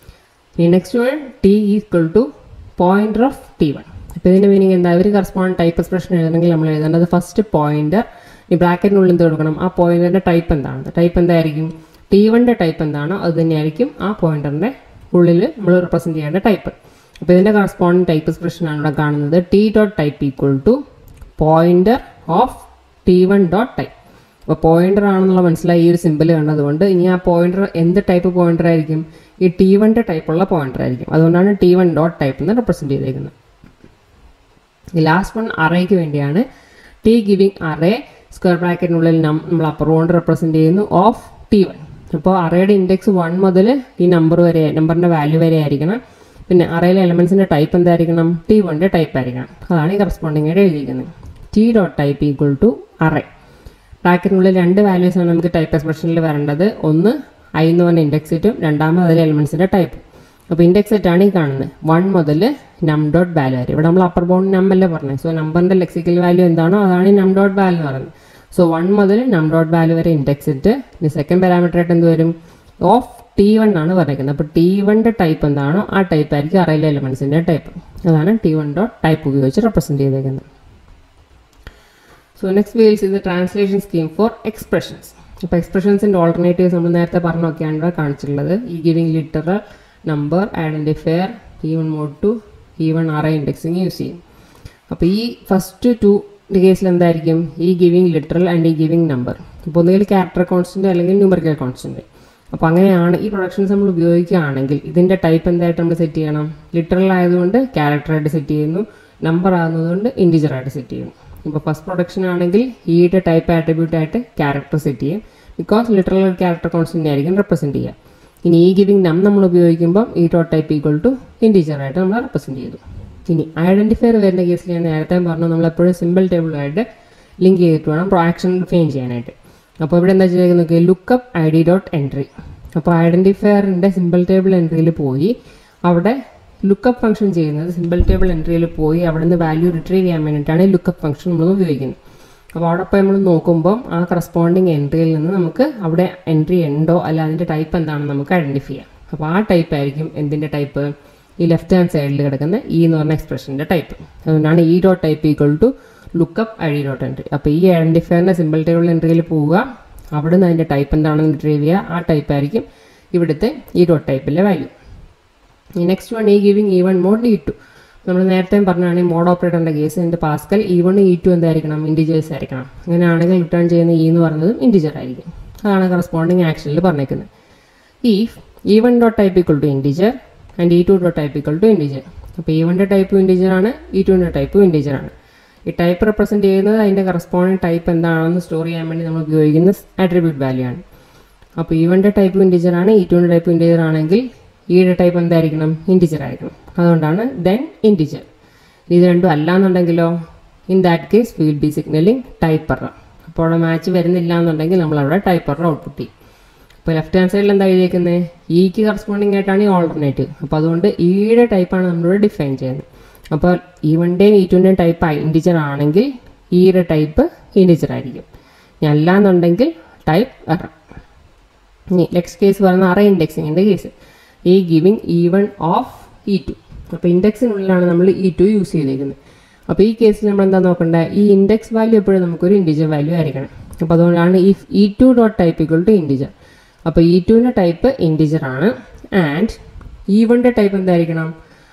ഇനി next one T equal to pointer of T one അപ്പോൾ ഇതിൻ്റെ മീനിങ് എന്താ ഒരു കറസ്പോണ്ട് ടൈപ്പ് എക്സ്പ്രഷൻ എഴുതണമെങ്കിൽ നമ്മൾ എഴുതേണ്ടത് ഫസ്റ്റ് പോയിന്റർ ഈ ബ്രാക്കറ്റിനുള്ളിൽ എന്ത് കൊടുക്കണം ആ പോയിന്ററിൻ്റെ ടൈപ്പ് എന്താണ് ടൈപ്പ് എന്തായിരിക്കും ടി വണ്ണിൻ്റെ ടൈപ്പ് എന്താണോ അത് തന്നെയായിരിക്കും ആ പോയിന്ററിൻ്റെ ഉള്ളിൽ നമ്മൾ റെപ്രസെൻറ്റ് ചെയ്യേണ്ട ടൈപ്പ് അപ്പോൾ ഇതിൻ്റെ കറസ്പോണ്ടിങ് ടൈപ്പ് എക്സ്പ്രഷനാണ് ഇവിടെ കാണുന്നത് T dot type equal to pointer of T one dot type അപ്പോൾ പോയിന്റർ ആണെന്നുള്ള മനസ്സിലായി ഈ ഒരു സിമ്പിൾ കണ്ടതുകൊണ്ട് ഇനി ആ പോയിന്റർ എന്ത് ടൈപ്പ് പോയിന്റർ ആയിരിക്കും ഈ ടി വണ്ണിൻ്റെ ടൈപ്പുള്ള പോയിന്റർ ആയിരിക്കും അതുകൊണ്ടാണ് ടി വൺ ഡോട്ട് ടൈപ്പ് എന്ന് റെപ്രസെൻറ്റ് ചെയ്തേക്കുന്നത് ഈ ലാസ്റ്റ് വൺ അറേക്ക് വേണ്ടിയാണ് ടി ഗിവിങ് അറേ സ്ക്വയർ ബ്രാക്കറ്റിനുള്ളിൽ നമ്മൾ അപ്പർ ബോണ്ട് റെപ്രസെൻറ്റ് ചെയ്യുന്നു ഓഫ് ടി വൺ അപ്പോൾ അറേയുടെ ഇൻഡെക്സ് വൺ മുതൽ ഈ നമ്പർ വരെ നമ്പറിൻ്റെ വാല്യൂ വരെ ആയിരിക്കണം പിന്നെ അറയിലെ എലമെൻസിൻ്റെ ടൈപ്പ് എന്തായിരിക്കണം ടി വണ്ണിൻ്റെ ടൈപ്പ് ആയിരിക്കണം അതാണ് ഈ കറസ്പോണ്ടിങ് ആയിട്ട് എഴുതിയിരിക്കുന്നത് T dot type equal to array ബ്രാക്കറ്റിനുള്ളിൽ രണ്ട് വാല്യൂസ് ആണ് നമുക്ക് ടൈപ്പ് എക്സ്പ്രഷനിൽ വരേണ്ടത് ഒന്ന് ഐ എന്ന് പറഞ്ഞ ഇൻഡെക്സ് സെറ്റും രണ്ടാമത് അതിലെ എലിമെൻസിൻ്റെ ടൈപ്പ് അപ്പോൾ ഇൻഡെക്സ് സെറ്റാണ് ഈ കാണുന്നത് വൺ മുതൽ നം ഡോട്ട് വാല്യൂ വരെ ഇവിടെ നമ്മൾ അപ്പർ ബൗണ്ട് നം അല്ലേ പറഞ്ഞത് സോ നമ്പറിൻ്റെ ലെക്സിക്കൽ വാല്യൂ എന്താണോ അതാണ് ഈ നം ഡോട്ട് വാല്യൂ എന്ന് പറയുന്നത് സോ വൺ മുതൽ നം ഡോട്ട് വാല്യൂ വരെ ഇൻഡെക്സ് സെറ്റ് ഇനി സെക്കൻഡ് പാരാമീറ്റർ ആയിട്ട് എന്ത് വരും ഓഫ് ടി വൺ ആണ് പറഞ്ഞിരിക്കുന്നത് അപ്പോൾ ടി വണ്ണിൻ്റെ ടൈപ്പ് എന്താണോ ആ ടൈപ്പ് ആയിരിക്കും അറയിലെ എലമെൻസിൻ്റെ ടൈപ്പ് അതാണ് ടി വൺ ഡോട്ട് ടൈപ്പ് ഉപയോഗിച്ച് റെപ്രസെൻറ്റ് ചെയ്തേക്കുന്നത് സോ നെക്സ്റ്റ് വീൽസ് ഇത് ട്രാൻസ്ലേഷൻ സ്കീം ഫോർ എക്സ്പ്രഷൻസ് അപ്പോൾ എക്സ്പ്രഷൻസിൻ്റെ ഓൾട്ടർനേറ്റീവ്സ് നമ്മൾ നേരത്തെ പറഞ്ഞൊക്കെയാണ് ഇവിടെ കാണിച്ചിട്ടുള്ളത് E giving literal number identifier E one mod two E one ആർ ഐ ഇൻഡെക്സിങ് യൂസ് ചെയ്യും അപ്പോൾ ഈ ഫസ്റ്റ് ടു കേസിൽ എന്തായിരിക്കും E giving literal and E giving number ഇപ്പോൾ ഒന്നുകിൽ ക്യാരക്ടർ കോൺസ്റ്റൻറ്റ് അല്ലെങ്കിൽ ന്യൂമറിക്കൽ കോൺസ്റ്റൻറ്റ് അപ്പോൾ അങ്ങനെയാണ് ഈ പ്രൊഡക്ഷൻസ് നമ്മൾ ഉപയോഗിക്കുകയാണെങ്കിൽ ഇതിൻ്റെ ടൈപ്പ് എന്തായിട്ട് നമ്മൾ സെറ്റ് ചെയ്യണം ലിറ്ററൽ ആയതുകൊണ്ട് ക്യാരക്ടറായിട്ട് സെറ്റ് ചെയ്യുന്നു നമ്പർ ആകുന്നതുകൊണ്ട് ഇൻഡിജറായിട്ട് സെറ്റ് ചെയ്യുന്നു ഇപ്പോൾ ഫസ്റ്റ് പ്രൊഡക്ഷൻ ആണെങ്കിൽ ഈയുടെ ടൈപ്പ് ആട്രിബ്യൂട്ട് ആയിട്ട് ക്യാരക്ടർ സെറ്റ് ചെയ്യും ബിക്കോസ് ലിറ്ററൽ ക്യാരക്ടർ കോൺസ്റ്റൻ്റ് ആയിരിക്കും റെപ്രസെൻറ്റ് ചെയ്യുക ഇനി ഈ ഗിവിംഗ് നം നമ്മൾ ഉപയോഗിക്കുമ്പോൾ E dot type equal to ഇൻഡിജറായിട്ട് നമ്മൾ റെപ്രസെൻറ്റ് ചെയ്തു ഇനി ഐഡൻറ്റിഫയർ വരുന്ന കേസിൽ ഞാൻ നേരത്തെ പറഞ്ഞു നമ്മൾ എപ്പോഴും സിമ്പിൾ ടേബിളുമായിട്ട് ലിങ്ക് ചെയ്തിട്ട് വേണം പ്രൊആക്ഷൻ ഡിഫൈൻ ചെയ്യാനായിട്ട് അപ്പോൾ ഇവിടെ എന്താ ചെയ്തേക്കുന്നത് lookup I D dot entry അപ്പോൾ ഐഡൻറ്റിഫയറിൻ്റെ സിമ്പിൾ ടേബിൾ എൻട്രിയിൽ പോയി അവിടെ ലുക്കപ്പ് ഫംഗ്ഷൻ ചെയ്യുന്നത് സിമ്പിൾ ടേബിൾ എൻട്രിയിൽ പോയി അവിടെ നിന്ന് വാല്യൂ റിട്രീവ് ചെയ്യാൻ വേണ്ടിയിട്ടാണ് ഈ ലുക്കപ്പ് ഫംഗ്ഷൻ നമ്മൾ ഉപയോഗിക്കുന്നത് അപ്പോൾ അവിടെ ഇപ്പോൾ നമ്മൾ നോക്കുമ്പം ആ കറസ്പോണ്ടിങ് എൻട്രിയിൽ നിന്ന് നമുക്ക് അവിടെ എൻട്രി ഉണ്ടോ അല്ല അതിൻ്റെ ടൈപ്പ് എന്താണെന്ന് നമുക്ക് ഐഡൻറ്റിഫൈ ചെയ്യാം അപ്പോൾ ആ ടൈപ്പ് ആയിരിക്കും എന്തിൻ്റെ ടൈപ്പ് ഈ ലെഫ്റ്റ് ഹാൻഡ് സൈഡിൽ കിടക്കുന്ന ഇ എന്ന് പറഞ്ഞ എക്സ്പ്രഷൻ്റെ ടൈപ്പ് അതുകൊണ്ടാണ് E dot type equal to lookup I D dot entry അപ്പോൾ ഈ ഐഡൻറ്റിഫയറിൻ്റെ സിമ്പിൾ ടേബിൾ എൻട്രിയിൽ പോവുക അവിടെ നിന്ന് അതിൻ്റെ ടൈപ്പ് എന്താണെന്ന് റിട്രീവ് ചെയ്യുക ആ ടൈപ്പ് ആയിരിക്കും ഇവിടുത്തെ ഈ ഡോട്ട് ടൈപ്പിലെ വാല്യൂ ഈ next one E giving E one mod E two നമ്മൾ നേരത്തെ പറഞ്ഞാണ് ഈ മോഡ് ഓപ്പറേറ്ററിൻ്റെ കേസ് എൻ്റെ Pascal E one E two എന്തായിരിക്കണം ഇൻഡിജേഴ്സ് ആയിരിക്കണം അങ്ങനെയാണെങ്കിൽ റിട്ടേൺ ചെയ്യുന്ന ഇ എന്ന് പറയുന്നതും ഇൻഡിജർ ആയിരിക്കും അതാണ് കറസ്പോണ്ടിങ് ആക്ഷനിൽ പറഞ്ഞേക്കുന്നത് ഈ E one dot type equal to integer and E two dot type equal to integer അപ്പോൾ ഇ വണ്ണിൻ്റെ ടൈപ്പ് ഇൻഡിജർ ആണ് ഇ ടുവിൻ്റെ ടൈപ്പ് ഇൻഡിജർ ആണ് ഈ ടൈപ്പ് റെപ്രസെൻറ്റ് ചെയ്യുന്നത് അതിൻ്റെ കറസ്പോണ്ടിങ് ടൈപ്പ് എന്താണെന്ന് സ്റ്റോർ ചെയ്യാൻ വേണ്ടി നമ്മൾ ഉപയോഗിക്കുന്ന ആട്രിബ്യൂട്ട് വാല്യൂ ആണ് അപ്പോൾ ഇ വണ്ണിൻ്റെ ടൈപ്പ് ഇൻഡിജർ ആണ് ഇ ടുവിൻ്റെ ടൈപ്പ് ഇൻഡിജർ ആണെങ്കിൽ ഇയുടെ ടൈപ്പ് എന്തായിരിക്കണം ഇൻഡിജർ ആയിരിക്കണം അതുകൊണ്ടാണ് ദെൻ ഇൻഡിജർ ഇത് രണ്ടും അല്ല എന്നുണ്ടെങ്കിലോ in that case will be signalling type error അപ്പോൾ അവിടെ മാച്ച് വരുന്നില്ല എന്നുണ്ടെങ്കിൽ നമ്മൾ അവിടെ ടൈപ്പർ ഔട്ട്പുട്ട് ചെയ്യും ഇപ്പോൾ ലെഫ്റ്റ് ഹാൻഡ് സൈഡിൽ എന്താ എഴുതിയേക്കുന്നത് ഇക്ക് കറസ്പോണ്ടിങ് ആയിട്ടാണ് ഈ ഓൾട്ടർനേറ്റീവ് അപ്പോൾ അതുകൊണ്ട് ഇയുടെ ടൈപ്പാണ് നമ്മളിവിടെ ഡിഫൈൻ ചെയ്യുന്നത് അപ്പോൾ ഇ വണ്ണിൻ്റെയും ഇ ടുവിൻ്റെയും ടൈപ്പ് ഇൻഡിജർ ആണെങ്കിൽ ഇയുടെ ടൈപ്പ് ഇൻഡിജർ ആയിരിക്കും ഇനി അല്ല എന്നുണ്ടെങ്കിൽ ടൈപ്പ് എറർ ഇനി നെക്സ്റ്റ് കേസ് പറയുന്ന അറേ ഇൻഡെക്സിങ്ങിൻ്റെ case E giving E one of E two അപ്പോൾ ഇൻഡെക്സിനുള്ളിലാണ് നമ്മൾ ഇ ടു യൂസ് ചെയ്തേക്കുന്നത് അപ്പോൾ ഈ കേസിൽ നമ്മൾ എന്താ നോക്കേണ്ടത് ഈ ഇൻഡെക്സ് വാല്യൂ എപ്പോഴും നമുക്കൊരു ഇൻഡിജർ വാല്യൂ ആയിരിക്കണം അപ്പോൾ അതുകൊണ്ടാണ് ഈ E two dot type equal to integer അപ്പോൾ ഇ ടുവിൻ്റെ ടൈപ്പ് ഇൻഡിജർ ആണ് ആൻഡ് ഇ വണ്ണിൻ്റെ ടൈപ്പ് എന്തായിരിക്കണം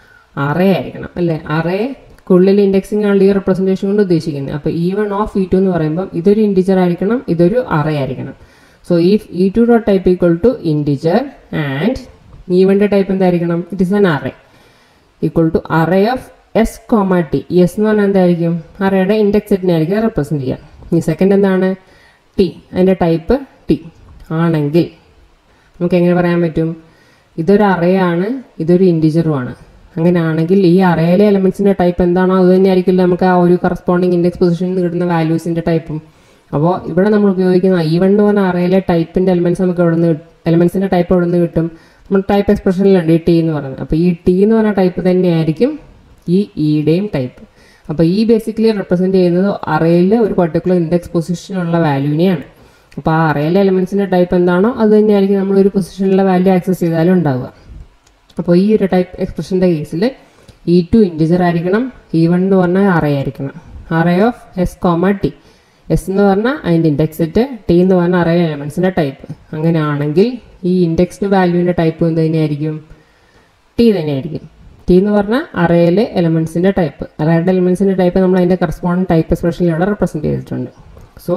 അറേ ആയിരിക്കണം അല്ലേ അറേ ഉള്ളിൽ ഇൻഡെക്സിംഗ് ആണ് ഈ റെപ്രസെൻറ്റേഷൻ കൊണ്ട് ഉദ്ദേശിക്കുന്നത് അപ്പോൾ E one of E two എന്ന് പറയുമ്പോൾ ഇതൊരു ഇൻഡിജർ ആയിരിക്കണം ഇതൊരു അറേ ആയിരിക്കണം സോ ഈ E two dot type equal to integer and E വണ്ണിൻ്റെ ടൈപ്പ് എന്തായിരിക്കണം it is an array equal to array of S comma T S എന്ന് പറഞ്ഞാൽ എന്തായിരിക്കും അറേയുടെ ഇൻഡെക്സ് സെറ്റിനെ ആയിരിക്കും റെപ്രസെൻറ്റ് ചെയ്യുക ഈ സെക്കൻഡ് എന്താണ് ടി അതിൻ്റെ ടൈപ്പ് ടി ആണെങ്കിൽ നമുക്ക് എങ്ങനെ പറയാൻ പറ്റും ഇതൊരു അറേ ആണ് ഇതൊരു ഇൻഡിജറുമാണ് അങ്ങനെയാണെങ്കിൽ ഈ അറേയിലെ എലമെൻസിൻ്റെ ടൈപ്പ് എന്താണോ അത് തന്നെ ആയിരിക്കില്ല നമുക്ക് ആ ഒരു കറസ്പോണ്ടിങ് ഇൻഡെക്സ് പൊസിഷനിൽ നിന്ന് കിട്ടുന്ന വാല്യൂസിൻ്റെ ടൈപ്പും അപ്പോൾ ഇവിടെ നമ്മൾ ഉപയോഗിക്കുന്ന ഈ വൺ എന്ന് പറഞ്ഞ അറേയിലെ ടൈപ്പിൻ്റെ എലമെൻസ് നമുക്ക് എവിടെ നിന്ന് എലമെൻസിൻ്റെ ടൈപ്പ് എവിടെ നിന്ന് കിട്ടും നമ്മൾ ടൈപ്പ് എക്സ്പ്രഷനിലുണ്ട് ഈ ടി എന്ന് പറയുന്നത് അപ്പോൾ ഈ ടി എന്ന് പറഞ്ഞ ടൈപ്പ് തന്നെയായിരിക്കും ഈ ഇയുടെയും ടൈപ്പ് അപ്പോൾ ഈ ബേസിക്കലി റെപ്രസെൻറ്റ് ചെയ്യുന്നത് അറേയിൽ ഒരു പർട്ടിക്കുലർ ഇൻഡെക്സ് പൊസിഷനുള്ള വാല്യൂവിനെയാണ് അപ്പോൾ ആ അറേയിലെ എലമെൻസിൻ്റെ ടൈപ്പ് എന്താണോ അത് തന്നെയായിരിക്കും നമ്മൾ ഒരു പൊസിഷനിലെ വാല്യൂ ആക്സസ് ചെയ്താലും ഉണ്ടാവുക അപ്പോൾ ഈ ഒരു ടൈപ്പ് എക്സ്പ്രഷൻ്റെ കേസിൽ ഇ ടു ഇൻറ്റിജർ ആയിരിക്കണം ഇ വൺ എന്ന് പറഞ്ഞാൽ അറേ ആയിരിക്കണം array of S comma T S എന്ന് പറഞ്ഞാൽ അതിൻ്റെ ഇൻഡെക്സ് സെറ്റ് ടി എന്ന് പറഞ്ഞാൽ അറേ എലമെൻസിൻ്റെ ടൈപ്പ് അങ്ങനെയാണെങ്കിൽ ഈ ഇൻഡെക്സ്ഡ് വാല്യൂവിൻ്റെ ടൈപ്പ് എന്ത് തന്നെയായിരിക്കും ടി തന്നെയായിരിക്കും ടി എന്ന് പറഞ്ഞാൽ അറേയിലെ എലമെൻസിൻ്റെ ടൈപ്പ് അറേയുടെ എലമെൻസിൻ്റെ ടൈപ്പ് നമ്മൾ അതിൻ്റെ കറസ്പോണ്ടിങ് ടൈപ്പ് എക്സ്പ്രഷനിലൂടെ റെപ്രസെൻറ്റ് ചെയ്തിട്ടുണ്ട് so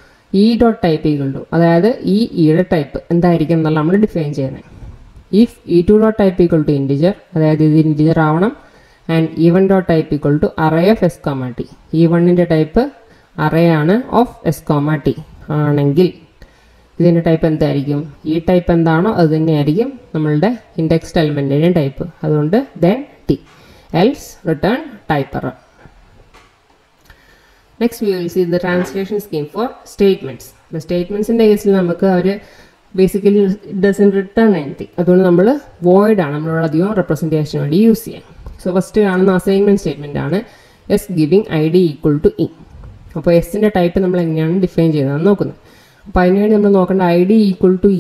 E dot type equal to അതായത് ഈ ഇയുടെ ടൈപ്പ് എന്തായിരിക്കും എന്നുള്ള നമ്മൾ ഡിഫൈൻ ചെയ്യുന്നത് if E two dot type equal to integer അതായത് ഇത് ഇൻഡിജർ ആവണം and E one dot type equal to array of S comma T E വണ്ണിൻ്റെ ടൈപ്പ് അറേ ആണ് ഓഫ് എസ് കോമ ടി ആണെങ്കിൽ ഇതിൻ്റെ ടൈപ്പ് എന്തായിരിക്കും ഈ ടൈപ്പ് എന്താണോ അത് തന്നെയായിരിക്കും നമ്മളുടെ ഇൻഡെക്സ്ഡ് എലമെൻറ്റിൻ്റെയും ടൈപ്പ് അതുകൊണ്ട് then T else return type error next we will see the translation scheme for statements ഇപ്പോൾ സ്റ്റേറ്റ്മെൻറ്റ്സിൻ്റെ കേസിൽ നമുക്ക് അവർ ബേസിക്കലി ഡസൻ റിട്ടേൺ എനിത്തിങ് അതുകൊണ്ട് നമ്മൾ വോയിഡ് ആണ് നമ്മളിവിടെ അധികം റെപ്രസെൻറ്റേഷന് വേണ്ടി യൂസ് ചെയ്യാം സോ ഫസ്റ്റ് കാണുന്ന അസൈൻമെൻറ്റ് സ്റ്റേറ്റ്മെൻ്റ് ആണ് S giving I D equal to E അപ്പോൾ എസിൻ്റെ ടൈപ്പ് നമ്മൾ എങ്ങനെയാണ് ഡിഫൈൻ ചെയ്യുന്നതെന്ന് നോക്കുന്നത് അപ്പോൾ അതിനുവേണ്ടി നമ്മൾ നോക്കേണ്ട I D equal to E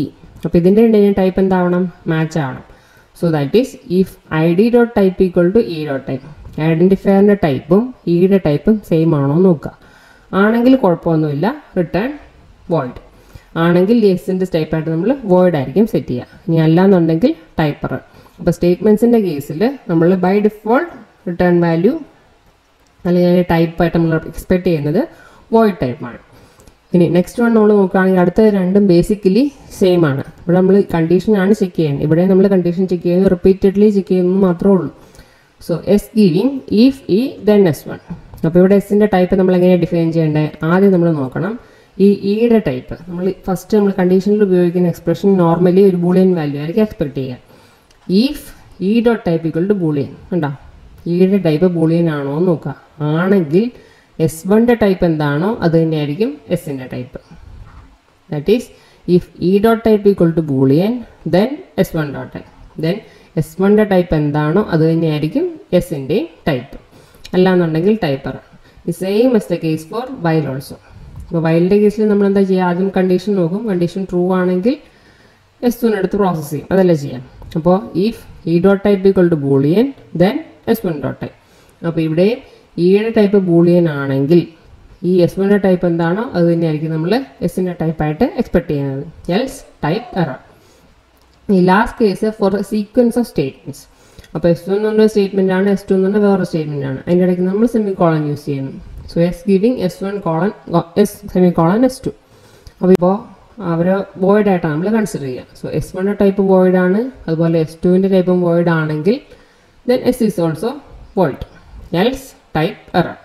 അപ്പോൾ ഇതിൻ്റെ ഇടയിൽ ടൈപ്പ് എന്താവണം മാച്ച് ആവണം so that is if I D dot type equal to E dot type ഐഡൻറ്റിഫയറിൻ്റെ ടൈപ്പും ഇയുടെ ടൈപ്പും സെയിം ആണോ എന്ന് നോക്കുക ആണെങ്കിൽ കുഴപ്പമൊന്നുമില്ല റിട്ടേൺ വോയിഡ് ആണെങ്കിൽ എസിൻ്റെ ടൈപ്പായിട്ട് നമ്മൾ വോയിഡ് ആയിരിക്കും സെറ്റ് ചെയ്യുക ഇനി അല്ലാന്നുണ്ടെങ്കിൽ ടൈപ്പർ അപ്പോൾ സ്റ്റേറ്റ്മെൻറ്റ്സിൻ്റെ കേസിൽ നമ്മൾ ബൈ ഡിഫോൾട്ട് റിട്ടേൺ വാല്യൂ അല്ലെങ്കിൽ ടൈപ്പായിട്ട് നമ്മൾ എക്സ്പെക്ട് ചെയ്യുന്നത് വോയിഡ് ടൈപ്പാണ് ഇനി നെക്സ്റ്റ് വൺ നമ്മൾ നോക്കുകയാണെങ്കിൽ അടുത്ത രണ്ടും ബേസിക്കലി സെയിം ആണ് ഇവിടെ നമ്മൾ കണ്ടീഷനാണ് ചെക്ക് ചെയ്യുന്നത് ഇവിടെ നമ്മൾ കണ്ടീഷൻ ചെക്ക് ചെയ്യുന്നത് റിപ്പീറ്റഡ്ലി ചെക്ക് ചെയ്യുന്നത് മാത്രമേ ഉള്ളൂ so S giving if E then S one അപ്പോൾ ഇവിടെ എസിൻ്റെ ടൈപ്പ് നമ്മൾ എങ്ങനെയാണ് ഡിഫൈൻ ചെയ്യേണ്ടത് ആദ്യം നമ്മൾ നോക്കണം ഈ ഇയുടെ ടൈപ്പ് നമ്മൾ ഫസ്റ്റ് നമ്മൾ കണ്ടീഷനിൽ ഉപയോഗിക്കുന്ന എക്സ്പ്രഷൻ നോർമലി ഒരു ബൂളിയൻ വാല്യൂ ആയിരിക്കും എക്സ്പെക്ട് ചെയ്യുക if E dot type equal to boolean കണ്ടോ ഇയുടെ ടൈപ്പ് ബൂളിയൻ ആണോ എന്ന് നോക്കുക ആണെങ്കിൽ എസ് വണ്ണിൻ്റെ ടൈപ്പ് എന്താണോ അത് തന്നെയായിരിക്കും എസിൻ്റെ type that is if E dot type equal to boolean then S one dot type then S വണ്ണിൻ്റെ ടൈപ്പ് എന്താണോ അത് തന്നെയായിരിക്കും എസിൻ്റെയും ടൈപ്പ് അല്ലാന്നുണ്ടെങ്കിൽ type error the same is the case for while also അപ്പോൾ വൈലിൻ്റെ കേസിൽ നമ്മൾ എന്താ ചെയ്യുക ആദ്യം കണ്ടീഷൻ നോക്കും കണ്ടീഷൻ ട്രൂ ആണെങ്കിൽ എസ് ടുവിനടുത്ത് പ്രോസസ്സ് ചെയ്യും അതല്ലേ ചെയ്യാം അപ്പോൾ if E dot type equal to boolean then S one dot type അപ്പോൾ ഇവിടെ ഇയുടെ ടൈപ്പ് ബൂളിയൻ ആണെങ്കിൽ ഈ എസ് വണ്ണിൻ്റെ ടൈപ്പ് എന്താണോ അത് തന്നെയായിരിക്കും നമ്മൾ എസിൻ്റെ ടൈപ്പായിട്ട് എക്സ്പെക്ട് ചെയ്യുന്നത് എൽസ് ടൈപ്പ് എറർ ഈ last case for sequence of statements അപ്പോൾ എസ് വൺ എന്നുള്ള സ്റ്റേറ്റ്മെൻ്റ് ആണ് എസ് ടു എന്നുള്ള വേറെ സ്റ്റേറ്റ്മെൻ്റ് ആണ് അതിൻ്റെ ഇടയ്ക്ക് നമ്മൾ സെമി കോളൻ യൂസ് ചെയ്യുന്നു so S giving S one colon S semicolon S two അപ്പോൾ ഇപ്പോൾ അവർ വോയിഡ് ആയിട്ടാണ് നമ്മൾ കൺസിഡർ ചെയ്യുക സോ എസ് വണ്ണിൻ്റെ ടൈപ്പ് വോയിഡ് ആണ് അതുപോലെ എസ് ടുവിൻ്റെ ടൈപ്പും വോയിഡ് ആണെങ്കിൽ then S is also void else type error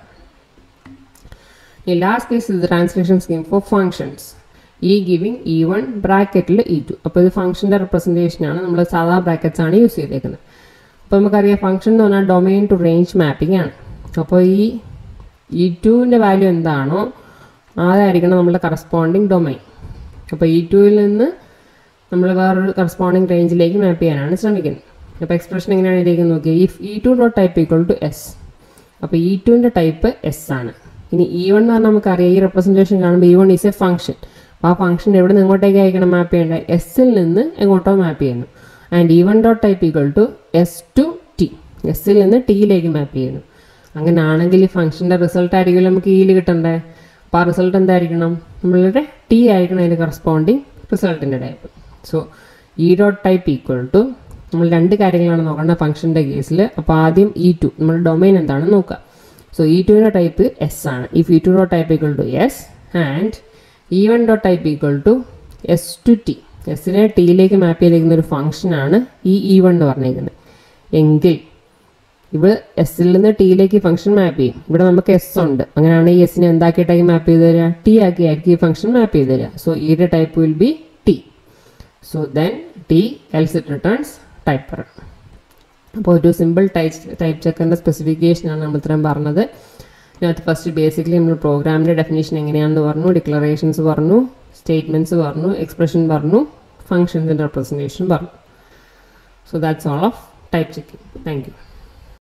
ഈ ലാസ്റ്റ് കേസ് ഇത് translation scheme for functions E giving E one ബ്രാക്കറ്റിൽ ഇ ടു അപ്പോൾ ഇത് ഫംഗ്ഷൻ്റെ റെപ്രസെൻറ്റേഷനാണ് നമ്മൾ സാധാ ബ്രാക്കറ്റ്സ് ആണ് യൂസ് ചെയ്തേക്കുന്നത് അപ്പോൾ നമുക്കറിയാം ഫംഗ്ഷൻ എന്ന് പറഞ്ഞാൽ ഡൊമൈൻ ടു റേഞ്ച് മാപ്പിംഗ് ആണ് അപ്പോൾ ഈ ഇ ടുവിൻ്റെ വാല്യൂ എന്താണോ അതായിരിക്കണം നമ്മുടെ കറസ്പോണ്ടിങ് ഡൊമൈൻ അപ്പോൾ ഇ ടുവിൽ നിന്ന് നമ്മൾ വേറൊരു കറസ്പോണ്ടിങ് റേഞ്ചിലേക്ക് മാപ്പ് ചെയ്യാനാണ് ശ്രമിക്കുന്നത് അപ്പോൾ എക്സ്പ്രഷൻ എങ്ങനെയാണ് ഇരിക്കുന്നത് നോക്കിയാൽ if E two dot type equal to S അപ്പോൾ ഇ ടുവിൻ്റെ ടൈപ്പ് എസ് ആണ് ഇനി ഇ വൺ എന്ന് പറഞ്ഞാൽ നമുക്കറിയാം ഈ റെപ്രസെൻറ്റേഷൻ കാണുമ്പോൾ E one is a function അപ്പോൾ ആ ഫംഗ്ഷൻ എവിടെ നിന്ന് എങ്ങോട്ടേക്ക് അയക്കണം മാപ്പ് ചെയ്യേണ്ടത് എസ്സിൽ നിന്ന് എങ്ങോട്ടോ മാപ്പ് ചെയ്യുന്നു and E one dot type equal to S to T എസ്സിൽ നിന്ന് ടിയിലേക്ക് മാപ്പ് ചെയ്യുന്നു അങ്ങനെ ആണെങ്കിൽ ഈ ഫംഗ്ഷൻ്റെ റിസൾട്ട് ആയിരിക്കും നമുക്ക് ഇയിൽ കിട്ടണ്ടേ അപ്പോൾ ആ റിസൾട്ട് എന്തായിരിക്കണം നമ്മളുടെ ടി ആയിരിക്കണം അതിന് കറസ്പോണ്ടിങ് റിസൾട്ടിൻ്റെ type so E dot type equal to നമ്മൾ രണ്ട് കാര്യങ്ങളാണ് നോക്കേണ്ടത് ഫംഗ്ഷൻ്റെ കേസിൽ അപ്പോൾ ആദ്യം ഇ ടു നമ്മുടെ ഡൊമൈൻ എന്താണെന്ന് നോക്കുക സോ ഇ ടുവിൻ്റെ ടൈപ്പ് എസ് ആണ് if E two dot type equal to S and E one dot type equal to S to T എസിനെ ടിയിലേക്ക് മാപ്പ് ചെയ്തിരിക്കുന്ന ഒരു ഫംഗ്ഷനാണ് ഈ ഇ വൺ എന്ന് പറഞ്ഞിരിക്കുന്നത് എങ്കിൽ ഇവിടെ എസ്സിൽ നിന്ന് ടിയിലേക്ക് ഫംഗ്ഷൻ മാപ്പ് ചെയ്യും ഇവിടെ നമുക്ക് എസ് ഉണ്ട് അങ്ങനെയാണ് ഈ എസ്സിനെ എന്താക്കിയിട്ടായിരിക്കും മാപ്പ് ചെയ്ത് തരിക ടി ആക്കി ആയിരിക്കും ഈ ഫംഗ്ഷൻ മാപ്പ് ചെയ്ത് തരിക സോ ഈയുടെ type will be T so then T else it returns typer അപ്പോൾ ഒരു സിമ്പിൾ ടൈപ്പ് ടൈപ്പ് ചെക്കറിൻ്റെ സ്പെസിഫിക്കേഷനാണ് നമ്മൾ ഇത്രയും പറഞ്ഞത് ഇതിനകത്ത് ഫസ്റ്റ് ബേസിക്കലി നമ്മൾ പ്രോഗ്രാമിൻ്റെ ഡെഫിനേഷൻ എങ്ങനെയാണെന്ന് പറഞ്ഞു ഡിക്ലറേഷൻസ് പറഞ്ഞു സ്റ്റേറ്റ്മെൻറ്റ്സ് പറഞ്ഞു എക്സ്പ്രഷൻ പറഞ്ഞു ഫങ്ഷൻസിൻ്റെ റെപ്രസെൻറ്റേഷൻ പറഞ്ഞു so that's all of type checking thank U